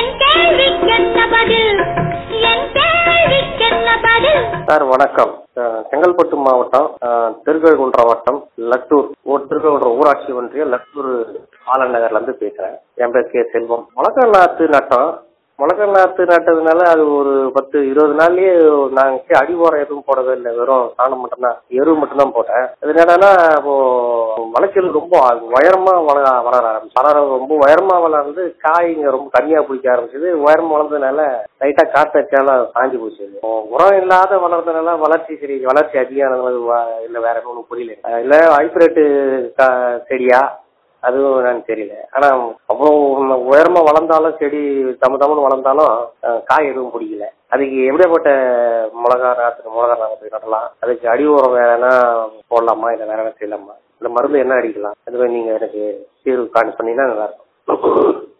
என் கேள்விக்கென்ன பதில் என் கேள்விக்கென்ன பதில் சார் வணக்கம் அஹ், செங்கல்பட்டு மாவட்டம் அஹ், திருக்கழுகுன்றம் வட்டம் லட்டூர் ஊர் திருக்கழுகுன்றம் ஊராட்சி ஒன்றிய லட்டூர் ஆலன் நகர்ல இருந்து பேசுறேன் என் பேர் கே செல்வம் முளக்க நாத்து நட்டோம் முளக்க நாத்து நட்டதுனால அது ஒரு பத்து இருபது நாள்லயே நாங்க அடி உரம் எதுவும் போடவே இல்லை வெறும் சாணம் மட்டும்தான் எரு மட்டும்தான் போட்டேன் அது என்னடான்னா இப்போ விளைச்சல் ரொம்ப உயரமா வளர வளர ஆரம்பிச்சு வளர ரொம்ப உயரமா வளர்ந்து காய்ங்க ரொம்ப கம்மியா பிடிக்க ஆரம்பிச்சது உயரமா வளர்ந்ததுனால லைட்டா காத்து அடிச்சாலும் சாஞ்சு போச்சு இப்போ உரம் இல்லாத வளர்ந்ததுனால வளர்ச்சி சரி வளர்ச்சி அதிகமானது வ- இல்ல வேற ஒன்றும் புரியல அஹ் இல்ல ஹைபிரிட் செடியா அதுவும் எனக்கு தெரியல ஆனா அவ்வளோ உயரமா வளர்ந்தாலும் செடி தம தமன்னு வளர்ந்தாலும் அஹ், காய் எதுவும் பிடிக்கல அதுக்கு எப்படியாப்பட்ட மிளகா நாற்று மிளகா நாற்று நடலாம் அதுக்கு அடி உரம் வேற என்ன போடலாமா இல்லை வேற என்ன செய்யலாமா இந்த மருந்து என்ன அடிக்கலாம் அது நீங்க எனக்கு தீர்வு காணி பண்ணீங்கன்னா நல்லா இருக்கும்